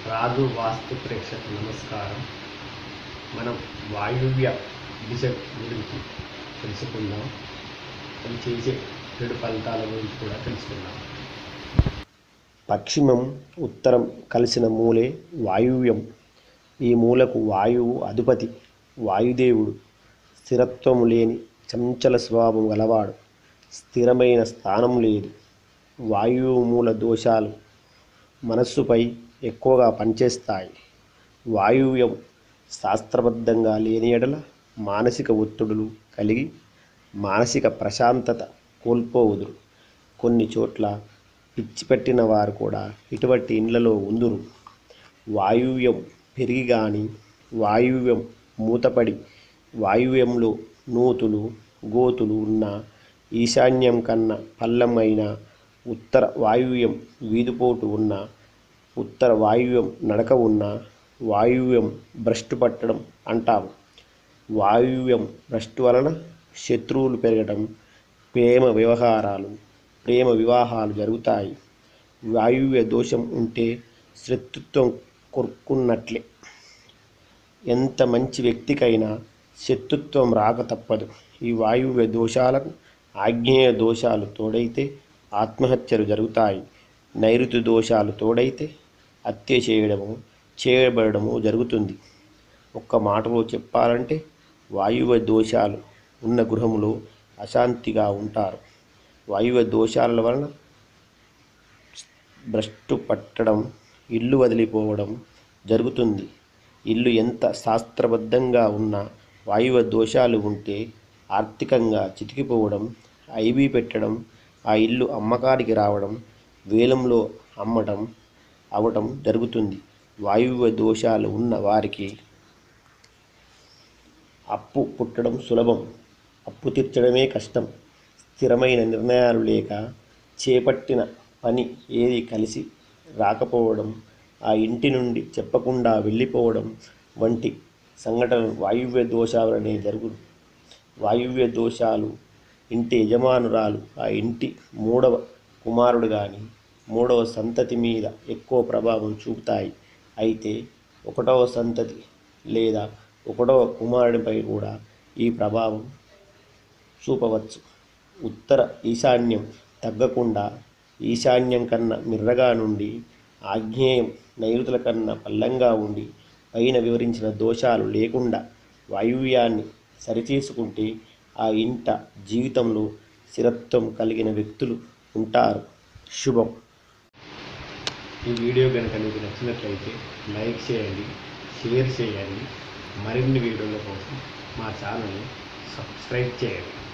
రాజు వాస్తు ప్రేక్షకు నమస్కారం మనం వాయువ్య దిశ గురించి తెలుసుకుందాం అవి చేసే చెడు ఫలితాల గురించి కూడా తెలుసుకుందాం పశ్చిమం ఉత్తరం కలిసిన మూలే వాయువ్యం ఈ మూలకు వాయువు అధిపతి వాయుదేవుడు స్థిరత్వము లేని చంచల స్వభావం గలవాడు స్థిరమైన స్థానం లేదు వాయువు మూల దోషాలు మనస్సుపై ఎక్కువగా పనిచేస్తాయి వాయువ్యం శాస్త్రబద్ధంగా లేని ఎడల మానసిక ఒత్తిడులు కలిగి మానసిక ప్రశాంతత కోల్పోవుదురు కొన్ని చోట్ల పిచ్చి పెట్టిన వారు కూడా ఇటువంటి ఇండ్లలో ఉందురు వాయువ్యం పెరిగి గాని వాయువ్యం మూతపడి వాయువ్యంలో నూతులు గోతులు ఉన్న ఈశాన్యం కన్నా పల్లమైన ఉత్తర వాయువ్యం వీధిపోటు ఉన్న ఉత్తర వాయువ్యం నడక ఉన్న వాయువ్యం భ్రష్టు పట్టడం అంటాము వాయువ్యం భ్రష్టు వలన శత్రువులు పెరగడం ప్రేమ వ్యవహారాలు ప్రేమ వివాహాలు జరుగుతాయి వాయువ్య దోషం ఉంటే శత్రుత్వం కొరుక్కున్నట్లే ఎంత మంచి వ్యక్తికైనా శత్రుత్వం రాక తప్పదు ఈ వాయువ్య దోషాలకు ఆగ్నేయ దోషాలు తోడైతే ఆత్మహత్యలు జరుగుతాయి నైరుతి దోషాలు తోడైతే హత్య చేయడము చేయబడము జరుగుతుంది ఒక్క మాటలో చెప్పాలంటే వాయువ్య దోషాలు ఉన్న గృహంలో అశాంతిగా ఉంటారు వాయువ్య దోషాల వలన భ్రష్టు పట్టడం ఇల్లు వదిలిపోవడం జరుగుతుంది ఇల్లు ఎంత శాస్త్రబద్ధంగా ఉన్నా వాయువ్య దోషాలు ఉంటే ఆర్థికంగా చితికిపోవడం ఐబీ పెట్టడం ఆ ఇల్లు అమ్మకానికి రావడం వేలంలో అమ్మటం అవటం జరుగుతుంది వాయువ్య దోషాలు ఉన్న వారికి అప్పు పుట్టడం సులభం అప్పు తీర్చడమే కష్టం స్థిరమైన నిర్ణయాలు లేక చేపట్టిన పని ఏది కలిసి రాకపోవడం ఆ ఇంటి నుండి చెప్పకుండా వెళ్ళిపోవడం వంటి సంఘటనలు వాయువ్య దోషాలనే జరుగు వాయువ్య దోషాలు ఇంటి యజమానురాలు ఆ ఇంటి మూడవ కుమారుడు కానీ మూడవ సంతతి మీద ఎక్కువ ప్రభావం చూపుతాయి అయితే ఒకటవ సంతతి లేదా ఒకటవ కుమారుడిపై కూడా ఈ ప్రభావం చూపవచ్చు ఉత్తర ఈశాన్యం తగ్గకుండా ఈశాన్యం కన్నా మిర్రగా నుండి ఆగ్నేయం నైరుతుల కన్నా పల్లంగా ఉండి పైన వివరించిన దోషాలు లేకుండా వాయువ్యాన్ని సరిచేసుకుంటే ఆ ఇంట జీవితంలో స్థిరత్వం కలిగిన వ్యక్తులు ఉంటారు శుభం ఈ వీడియో కనుక మీకు నచ్చినట్లయితే లైక్ చేయండి షేర్ చేయండి మరిన్ని వీడియోల కోసం మా ఛానల్ని సబ్స్క్రైబ్ చేయండి